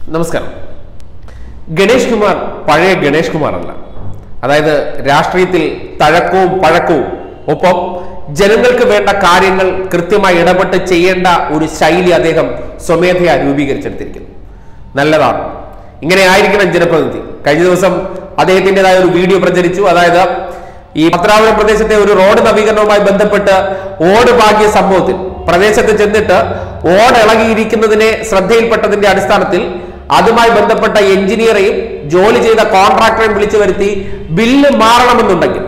നമസ്കാരം ഗണേഷ് കുമാർ പഴയ ഗണേഷ് കുമാർ അല്ല അതായത് രാഷ്ട്രീയത്തിൽ തഴക്കവും പഴക്കവും ഒപ്പം ജനങ്ങൾക്ക് വേണ്ട കാര്യങ്ങൾ കൃത്യമായി ഇടപെട്ട് ചെയ്യേണ്ട ഒരു ശൈലി അദ്ദേഹം സ്വമേധയാ രൂപീകരിച്ചെടുത്തിരിക്കുന്നു നല്ലതാണ് ഇങ്ങനെ ആയിരിക്കണം ജനപ്രതിനിധി കഴിഞ്ഞ ദിവസം അദ്ദേഹത്തിൻ്റെതായ ഒരു വീഡിയോ പ്രചരിച്ചു അതായത് ഈ പത്രാപുരം പ്രദേശത്തെ ഒരു റോഡ് നവീകരണവുമായി ബന്ധപ്പെട്ട് ഓട് ഭാഗ്യ സംഭവത്തിൽ പ്രദേശത്ത് ചെന്നിട്ട് ഓട് ഇളകിയിരിക്കുന്നതിനെ ശ്രദ്ധയിൽപ്പെട്ടതിന്റെ അടിസ്ഥാനത്തിൽ അതുമായി ബന്ധപ്പെട്ട എഞ്ചിനീയറെയും ജോലി ചെയ്ത കോൺട്രാക്ടറെയും വിളിച്ചു വരുത്തി ബില്ല് മാറണമെന്നുണ്ടെങ്കിൽ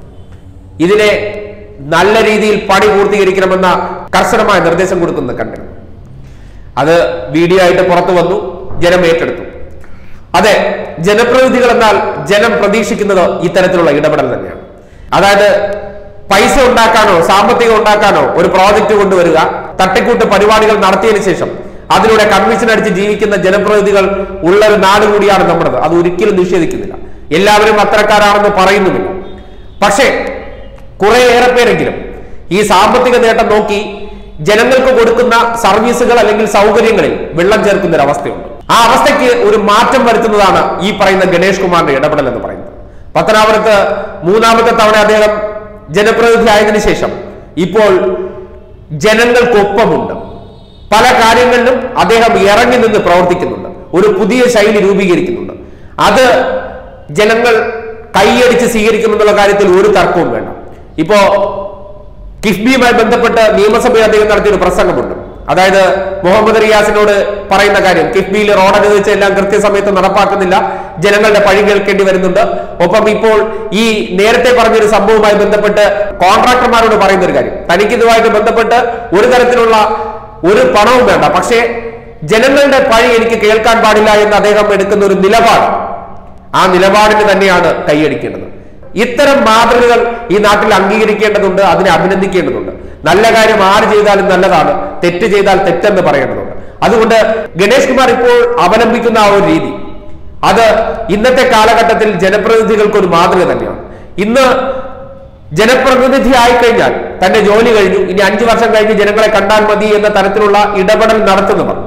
ഇതിനെ നല്ല രീതിയിൽ പണി പൂർത്തീകരിക്കണമെന്ന കർശനമായ നിർദ്ദേശം കൊടുക്കുന്നത് കണ്ടിരുന്നു അത് വീഡിയോ ആയിട്ട് പുറത്തു വന്നു ജനം ഏറ്റെടുത്തു അതെ ജനപ്രതിനിധികൾ എന്നാൽ ജനം പ്രതീക്ഷിക്കുന്നത് ഇത്തരത്തിലുള്ള ഇടപെടൽ തന്നെയാണ് അതായത് പൈസ ഉണ്ടാക്കാനോ സാമ്പത്തികം ഉണ്ടാക്കാനോ ഒരു പ്രോജക്റ്റ് കൊണ്ടുവരിക തട്ടിക്കൂട്ട് പരിപാടികൾ നടത്തിയതിനു ശേഷം അതിലൂടെ കമ്മീഷൻ അടിച്ച് ജീവിക്കുന്ന ജനപ്രതിനിധികൾ ഉള്ള ഒരു നാട് കൂടിയാണ് നമ്മുടേത് അത് ഒരിക്കലും നിഷേധിക്കുന്നില്ല എല്ലാവരും അത്തരക്കാരാണെന്ന് പറയുന്നുമില്ല പക്ഷേ കുറെ ഏറെ പേരെങ്കിലും ഈ സാമ്പത്തിക നേട്ടം നോക്കി ജനങ്ങൾക്ക് കൊടുക്കുന്ന സർവീസുകൾ അല്ലെങ്കിൽ സൗകര്യങ്ങളിൽ വെള്ളം ചേർക്കുന്ന ഒരു അവസ്ഥയുണ്ട് ആ അവസ്ഥയ്ക്ക് ഒരു മാറ്റം വരുത്തുന്നതാണ് ഈ പറയുന്ന ഗണേഷ് കുമാറിന്റെ ഇടപെടൽ എന്ന് പറയുന്നത് പത്തനാപുരത്ത് മൂന്നാമത്തെ തവണ അദ്ദേഹം ജനപ്രതിനിധി ആയതിനു ശേഷം ഇപ്പോൾ ജനങ്ങൾക്കൊപ്പമുണ്ട് പല കാര്യങ്ങളിലും അദ്ദേഹം ഇറങ്ങി നിന്ന് പ്രവർത്തിക്കുന്നുണ്ട് ഒരു പുതിയ ശൈലി രൂപീകരിക്കുന്നുണ്ട് അത് ജനങ്ങൾ കൈയടിച്ച് സ്വീകരിക്കുമെന്നുള്ള കാര്യത്തിൽ ഒരു തർക്കവും വേണ്ട ഇപ്പോ കിഫ്ബിയുമായി ബന്ധപ്പെട്ട് നിയമസഭയിൽ അദ്ദേഹം നടത്തിയ ഒരു പ്രസംഗമുണ്ട് അതായത് മുഹമ്മദ് റിയാസിനോട് പറയുന്ന കാര്യം കിഫ്ബിയിൽ റോഡ് അനുവദിച്ച എല്ലാം കൃത്യസമയത്ത് നടപ്പാക്കുന്നില്ല ജനങ്ങളുടെ പഴി കേൾക്കേണ്ടി വരുന്നുണ്ട് ഒപ്പം ഇപ്പോൾ ഈ നേരത്തെ പറഞ്ഞൊരു സംഭവവുമായി ബന്ധപ്പെട്ട് കോൺട്രാക്ടർമാരോട് പറയുന്ന ഒരു കാര്യം തനിക്ക് ഇതുമായിട്ട് ബന്ധപ്പെട്ട് ഒരു തരത്തിലുള്ള ഒരു പണവും വേണ്ട പക്ഷേ ജനങ്ങളുടെ പഴി എനിക്ക് കേൾക്കാൻ പാടില്ല എന്ന് അദ്ദേഹം എടുക്കുന്ന ഒരു നിലപാട് ആ നിലപാടിന് തന്നെയാണ് കൈയടിക്കേണ്ടത് ഇത്തരം മാതൃകകൾ ഈ നാട്ടിൽ അംഗീകരിക്കേണ്ടതുണ്ട് അതിനെ അഭിനന്ദിക്കേണ്ടതുണ്ട് നല്ല കാര്യം ആര് ചെയ്താലും നല്ലതാണ് തെറ്റ് ചെയ്താൽ തെറ്റെന്ന് പറയേണ്ടതുണ്ട് അതുകൊണ്ട് ഗണേഷ് കുമാർ ഇപ്പോൾ അവലംബിക്കുന്ന ആ ഒരു രീതി അത് ഇന്നത്തെ കാലഘട്ടത്തിൽ ജനപ്രതിനിധികൾക്ക് ഒരു മാതൃക തന്നെയാണ് ഇന്ന് ജനപ്രതിനിധി ആയിക്കഴിഞ്ഞാൽ തന്റെ ജോലി കഴിഞ്ഞു ഇനി അഞ്ചു വർഷം കഴിഞ്ഞ് ജനങ്ങളെ കണ്ടാൽ മതി എന്ന തരത്തിലുള്ള ഇടപെടൽ നടത്തുന്നവർ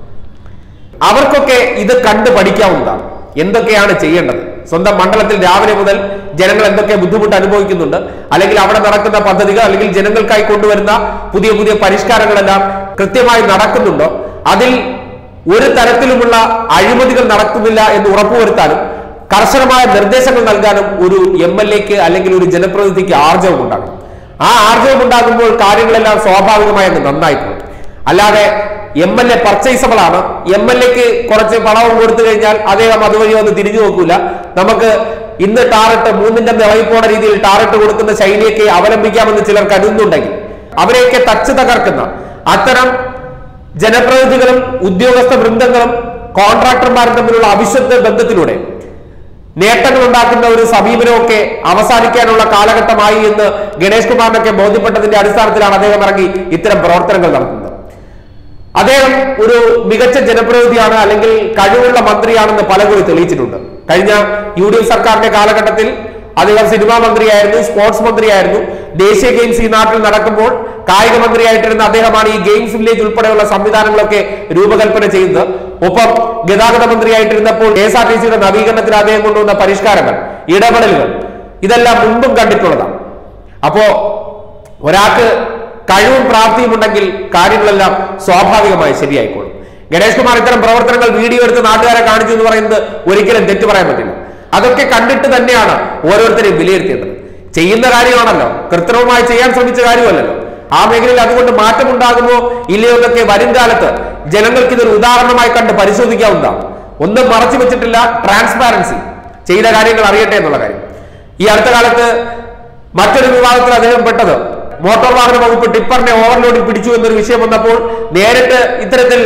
അവർക്കൊക്കെ ഇത് കണ്ടു പഠിക്കാവുന്നതാണ് എന്തൊക്കെയാണ് ചെയ്യേണ്ടത് സ്വന്തം മണ്ഡലത്തിൽ രാവിലെ മുതൽ ജനങ്ങൾ എന്തൊക്കെ ബുദ്ധിമുട്ട് അനുഭവിക്കുന്നുണ്ട് അല്ലെങ്കിൽ അവിടെ നടക്കുന്ന പദ്ധതികൾ അല്ലെങ്കിൽ ജനങ്ങൾക്കായി കൊണ്ടുവരുന്ന പുതിയ പുതിയ പരിഷ്കാരങ്ങളെല്ലാം കൃത്യമായി നടക്കുന്നുണ്ടോ അതിൽ ഒരു തരത്തിലുമുള്ള അഴിമതികൾ നടക്കുന്നില്ല എന്ന് ഉറപ്പുവരുത്താനും കർശനമായ നിർദ്ദേശങ്ങൾ നൽകാനും ഒരു എം എൽ എക്ക് അല്ലെങ്കിൽ ഒരു ജനപ്രതിനിധിക്ക് ആർജവം ഉണ്ടാകണം ആ ആർജവം ഉണ്ടാകുമ്പോൾ കാര്യങ്ങളെല്ലാം സ്വാഭാവികമായി അങ്ങ് നന്നായി പോകും അല്ലാതെ എം എൽ എ പർച്ചേസബിൾ ആണ് എം എൽ എക്ക് കുറച്ച് പണവും കൊടുത്തു കഴിഞ്ഞാൽ അദ്ദേഹം അതുവഴി ഒന്ന് തിരിഞ്ഞു നോക്കൂല നമുക്ക് ഇന്ന് ടാറിട്ട് മൂന്നിന്റെ ഇളകിപ്പോണ രീതിയിൽ ടാറിട്ട് കൊടുക്കുന്ന ശൈലിയൊക്കെ അവലംബിക്കാമെന്ന് ചിലർ കരുതുന്നുണ്ടെങ്കിൽ അവരെയൊക്കെ തച്ച് തകർക്കുന്ന അത്തരം ജനപ്രതിനിധികളും ഉദ്യോഗസ്ഥ വൃന്ദങ്ങളും കോൺട്രാക്ടർമാരും തമ്മിലുള്ള അവിശുദ്ധ ബന്ധത്തിലൂടെ നേട്ടങ്ങൾ ഉണ്ടാക്കുന്ന ഒരു സമീപനമൊക്കെ അവസാനിക്കാനുള്ള കാലഘട്ടമായി എന്ന് ഗണേഷ് കുമാറിനൊക്കെ ബോധ്യപ്പെട്ടതിന്റെ അടിസ്ഥാനത്തിലാണ് അദ്ദേഹം ഇറങ്ങി ഇത്തരം പ്രവർത്തനങ്ങൾ നടത്തുന്നത് അദ്ദേഹം ഒരു മികച്ച ജനപ്രതിനിധിയാണ് അല്ലെങ്കിൽ കഴിവുള്ള മന്ത്രിയാണെന്ന് പലകുറി തെളിയിച്ചിട്ടുണ്ട് കഴിഞ്ഞ യു ഡി എഫ് സർക്കാരിന്റെ കാലഘട്ടത്തിൽ അദ്ദേഹം സിനിമാ മന്ത്രിയായിരുന്നു സ്പോർട്സ് മന്ത്രിയായിരുന്നു ദേശീയ ഗെയിംസ് ഈ നാട്ടിൽ നടക്കുമ്പോൾ കായിക മന്ത്രിയായിട്ടിരുന്ന അദ്ദേഹമാണ് ഈ ഗെയിംസ് വില്ലേജ് ഉൾപ്പെടെയുള്ള സംവിധാനങ്ങളൊക്കെ രൂപകൽപ്പന ചെയ്തത് ഒപ്പം ഗതാഗത മന്ത്രിയായിട്ടിരുന്നപ്പോൾ കെ എസ് ആർ ടി സിയുടെ നവീകരണത്തിന് അദ്ദേഹം കൊണ്ടുവന്ന പരിഷ്കാരങ്ങൾ ഇടപെടലുകൾ ഇതെല്ലാം മുമ്പും കണ്ടിട്ടുള്ളതാണ് അപ്പോ ഒരാൾക്ക് കഴിവും പ്രാപ്തിയും ഉണ്ടെങ്കിൽ കാര്യങ്ങളെല്ലാം സ്വാഭാവികമായി ശരിയായിക്കോളും ഗണേഷ് കുമാർ ഇത്തരം പ്രവർത്തനങ്ങൾ വീഡിയോ എടുത്ത് നാട്ടുകാരെ കാണിച്ചു എന്ന് പറയുന്നത് ഒരിക്കലും തെറ്റു പറയാൻ പറ്റില്ല അതൊക്കെ കണ്ടിട്ട് തന്നെയാണ് ഓരോരുത്തരെയും വിലയിരുത്തേണ്ടത് ചെയ്യുന്ന കാര്യമാണല്ലോ കൃത്രിമമായി ചെയ്യാൻ ശ്രമിച്ച കാര്യമല്ലല്ലോ ആ മേഖലയിൽ അതുകൊണ്ട് മാറ്റമുണ്ടാകുമോ ഇല്ലയോ എന്നൊക്കെ വരും കാലത്ത് ജനങ്ങൾക്ക് ഇതൊരു ഉദാഹരണമായി കണ്ട് പരിശോധിക്കാവുന്നതാണ് ഒന്നും മറച്ചു വെച്ചിട്ടില്ല ട്രാൻസ്പാരൻസി ചെയ്ത കാര്യങ്ങൾ അറിയട്ടെ എന്നുള്ള കാര്യം ഈ അടുത്ത കാലത്ത് മറ്റൊരു വിവാദത്തിൽ അദ്ദേഹം പെട്ടത് മോട്ടോർ വാഹന വകുപ്പ് ടിപ്പറിനെ ഓവർലോഡിൽ പിടിച്ചു എന്നൊരു വിഷയം വന്നപ്പോൾ നേരിട്ട് ഇത്തരത്തിൽ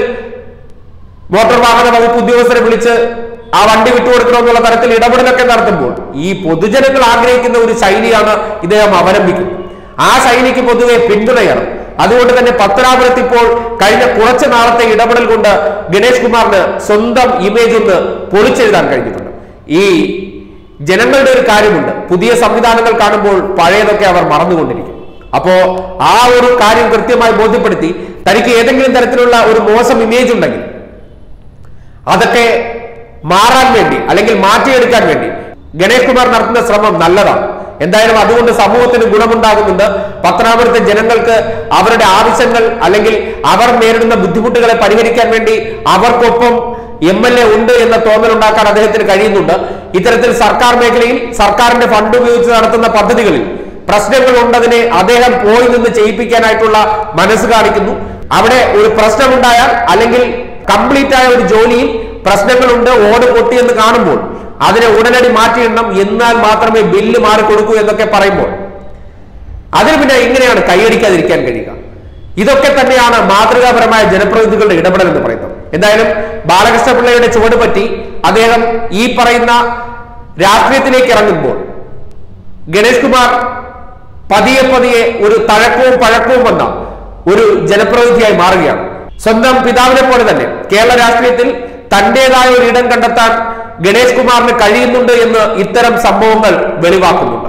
മോട്ടോർ വാഹന വകുപ്പ് ഉദ്യോഗസ്ഥരെ വിളിച്ച് ആ വണ്ടി വിട്ടുകൊടുക്കണമെന്നുള്ള തരത്തിൽ ഇടപെടലൊക്കെ നടത്തുമ്പോൾ ഈ പൊതുജനങ്ങൾ ആഗ്രഹിക്കുന്ന ഒരു ശൈലിയാണ് ഇദ്ദേഹം അവലംബിക്കുന്നത് ആ ശൈലിക്ക് പൊതുവെ പിന്തുണയാണ് അതുകൊണ്ട് തന്നെ പത്തനാപുരത്ത് ഇപ്പോൾ കഴിഞ്ഞ കുറച്ച് നാളത്തെ ഇടപെടൽ കൊണ്ട് ഗണേഷ് കുമാറിന് സ്വന്തം ഇമേജ് ഒന്ന് പൊളിച്ചെഴുതാൻ കഴിഞ്ഞിട്ടുണ്ട് ഈ ജനങ്ങളുടെ ഒരു കാര്യമുണ്ട് പുതിയ സംവിധാനങ്ങൾ കാണുമ്പോൾ പഴയതൊക്കെ അവർ മറന്നുകൊണ്ടിരിക്കും അപ്പോ ആ ഒരു കാര്യം കൃത്യമായി ബോധ്യപ്പെടുത്തി തനിക്ക് ഏതെങ്കിലും തരത്തിലുള്ള ഒരു മോശം ഇമേജ് ഉണ്ടെങ്കിൽ അതൊക്കെ മാറാൻ വേണ്ടി അല്ലെങ്കിൽ മാറ്റിയെടുക്കാൻ വേണ്ടി ഗണേഷ് കുമാർ നടത്തുന്ന ശ്രമം നല്ലതാണ് എന്തായാലും അതുകൊണ്ട് സമൂഹത്തിന് ഗുണമുണ്ടാകുന്നുണ്ട് പത്തനാപുരത്തെ ജനങ്ങൾക്ക് അവരുടെ ആവശ്യങ്ങൾ അല്ലെങ്കിൽ അവർ നേരിടുന്ന ബുദ്ധിമുട്ടുകളെ പരിഹരിക്കാൻ വേണ്ടി അവർക്കൊപ്പം എം എൽ എ ഉണ്ട് എന്ന തോന്നലുണ്ടാക്കാൻ അദ്ദേഹത്തിന് കഴിയുന്നുണ്ട് ഇത്തരത്തിൽ സർക്കാർ മേഖലയിൽ സർക്കാരിന്റെ ഫണ്ട് ഉപയോഗിച്ച് നടത്തുന്ന പദ്ധതികളിൽ പ്രശ്നങ്ങൾ ഉണ്ടതിനെ അദ്ദേഹം പോയി നിന്ന് ചെയ്യിപ്പിക്കാനായിട്ടുള്ള മനസ്സ് കാണിക്കുന്നു അവിടെ ഒരു പ്രശ്നമുണ്ടായാൽ അല്ലെങ്കിൽ കംപ്ലീറ്റ് ആയ ഒരു ജോലിയിൽ പ്രശ്നങ്ങളുണ്ട് ഓട് പൊട്ടി എന്ന് കാണുമ്പോൾ അതിനെ ഉടനടി മാറ്റിയിടണം എന്നാൽ മാത്രമേ ബില്ല് മാറിക്കൊടുക്കൂ എന്നൊക്കെ പറയുമ്പോൾ അതിന് പിന്നെ എങ്ങനെയാണ് കൈയടിക്കാതിരിക്കാൻ കഴിയുക ഇതൊക്കെ തന്നെയാണ് മാതൃകാപരമായ ജനപ്രതിനിധികളുടെ ഇടപെടൽ എന്ന് പറയുന്നത് എന്തായാലും ബാലകൃഷ്ണപിള്ളയുടെ ചുവട് പറ്റി അദ്ദേഹം ഈ പറയുന്ന രാഷ്ട്രീയത്തിലേക്ക് ഇറങ്ങുമ്പോൾ ഗണേഷ് കുമാർ പതിയെ പതിയെ ഒരു തഴക്കവും പഴക്കവും വന്ന ഒരു ജനപ്രതിനിധിയായി മാറുകയാണ് സ്വന്തം പിതാവിനെ പോലെ തന്നെ കേരള രാഷ്ട്രീയത്തിൽ തന്റേതായ ഒരു ഇടം കണ്ടെത്താൻ ഗണേഷ് കുമാറിന് കഴിയുന്നുണ്ട് എന്ന് ഇത്തരം സംഭവങ്ങൾ വെളിവാക്കുന്നുണ്ട്